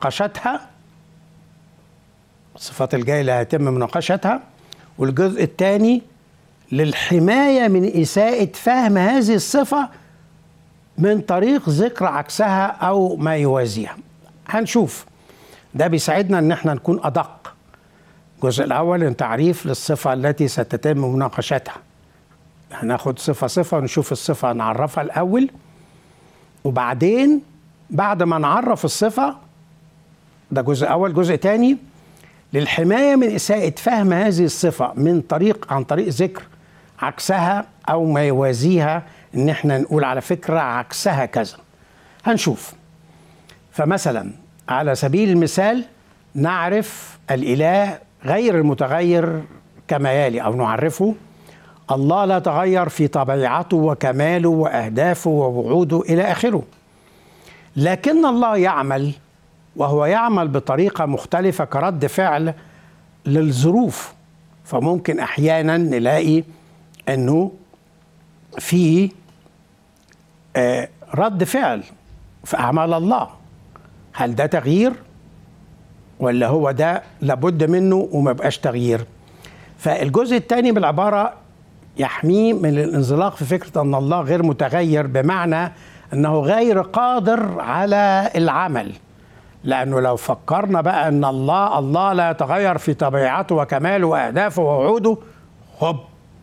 مناقشتها الصفات الجاية اللي هيتم مناقشتها والجزء الثاني للحماية من إساءة فهم هذه الصفة من طريق ذكر عكسها أو ما يوازيها هنشوف ده بيساعدنا ان احنا نكون ادق الجزء الاول تعريف للصفه التي ستتم مناقشتها هناخد صفه صفه ونشوف الصفه نعرفها الاول وبعدين بعد ما نعرف الصفه ده جزء اول جزء تاني للحمايه من اساءه فهم هذه الصفه من طريق عن طريق ذكر عكسها او ما يوازيها ان احنا نقول على فكره عكسها كذا هنشوف فمثلا على سبيل المثال نعرف الاله غير المتغير كما يلي او نعرفه الله لا تغير في طبيعته وكماله واهدافه ووعوده الى اخره لكن الله يعمل وهو يعمل بطريقه مختلفه كرد فعل للظروف فممكن احيانا نلاقي انه في آه رد فعل في اعمال الله هل ده تغيير ولا هو ده لابد منه وما بقاش تغيير فالجزء الثاني بالعبارة يحميه من الانزلاق في فكرة أن الله غير متغير بمعنى أنه غير قادر على العمل لأنه لو فكرنا بقى أن الله الله لا يتغير في طبيعته وكماله وأهدافه ووعوده هب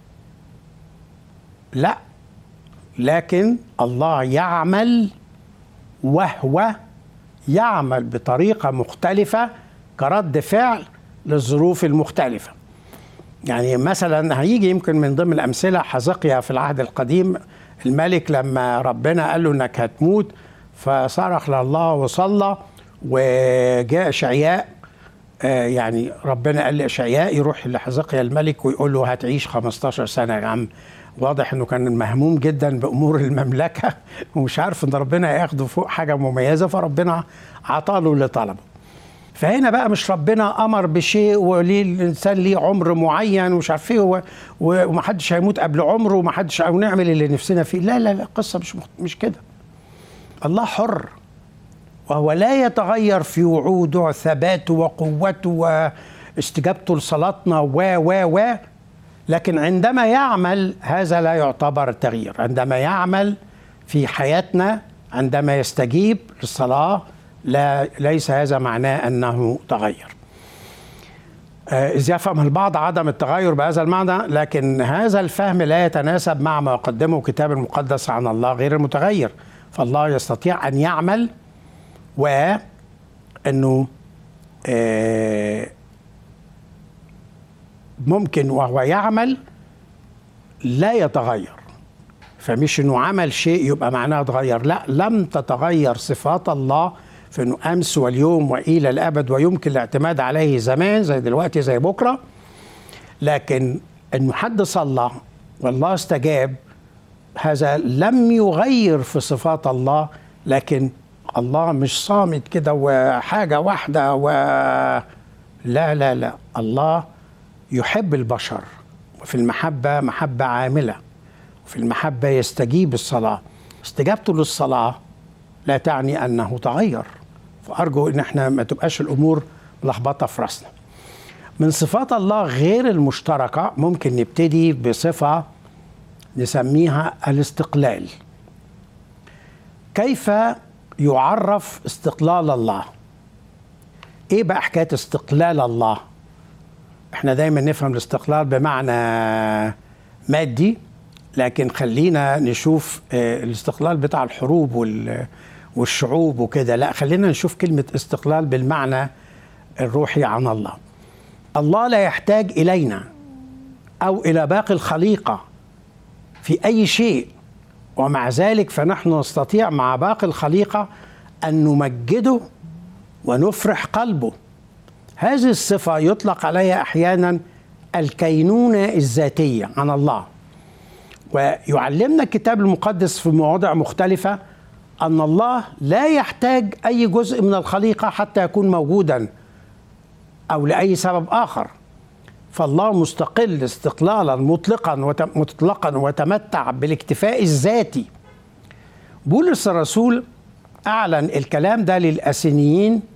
لا لكن الله يعمل وهو يعمل بطريقه مختلفه كرد فعل للظروف المختلفه. يعني مثلا هيجي يمكن من ضمن الامثله حزقيا في العهد القديم الملك لما ربنا قال له انك هتموت فصرخ لله وصلى وجاء اشعياء يعني ربنا قال لاشعياء يروح لحزقيا الملك ويقول له هتعيش 15 سنه يا عم واضح انه كان مهموم جدا بامور المملكه ومش عارف ان ربنا هياخده فوق حاجه مميزه فربنا عطاله اللي طلبه. فهنا بقى مش ربنا امر بشيء وليه الانسان ليه عمر معين ومش عارف ايه ومحدش هيموت قبل عمره ومحدش او نعمل اللي نفسنا فيه، لا لا لا القصه مش مش كده. الله حر وهو لا يتغير في وعوده وثباته وقوته واستجابته لصلاتنا و و و لكن عندما يعمل هذا لا يعتبر تغيير عندما يعمل في حياتنا عندما يستجيب للصلاة لا ليس هذا معناه أنه تغير إذ يفهم البعض عدم التغير بهذا المعنى لكن هذا الفهم لا يتناسب مع ما يقدمه الكتاب المقدس عن الله غير المتغير فالله يستطيع أن يعمل وأنه آه ممكن وهو يعمل لا يتغير فمش انه عمل شيء يبقى معناه اتغير لا لم تتغير صفات الله في انه امس واليوم والى الابد ويمكن الاعتماد عليه زمان زي دلوقتي زي بكره لكن انه حد صلى والله استجاب هذا لم يغير في صفات الله لكن الله مش صامت كده وحاجه واحده و لا لا لا الله يحب البشر وفي المحبة محبة عاملة وفي المحبة يستجيب الصلاة استجابته للصلاة لا تعني أنه تغير فأرجو أن احنا ما تبقاش الأمور ملخبطة في راسنا من صفات الله غير المشتركة ممكن نبتدي بصفة نسميها الاستقلال كيف يعرف استقلال الله ايه بقى حكايه استقلال الله احنا دايما نفهم الاستقلال بمعنى مادي لكن خلينا نشوف الاستقلال بتاع الحروب والشعوب وكده لا خلينا نشوف كلمة استقلال بالمعنى الروحي عن الله الله لا يحتاج إلينا أو إلى باقي الخليقة في أي شيء ومع ذلك فنحن نستطيع مع باقي الخليقة أن نمجده ونفرح قلبه هذه الصفة يطلق عليها أحيانا الكينونة الذاتية عن الله ويعلمنا الكتاب المقدس في مواضع مختلفة أن الله لا يحتاج أي جزء من الخليقة حتى يكون موجودا أو لأي سبب آخر فالله مستقل استقلالا مطلقا مطلقا وتمتع بالاكتفاء الذاتي بولس الرسول أعلن الكلام ده للأسينيين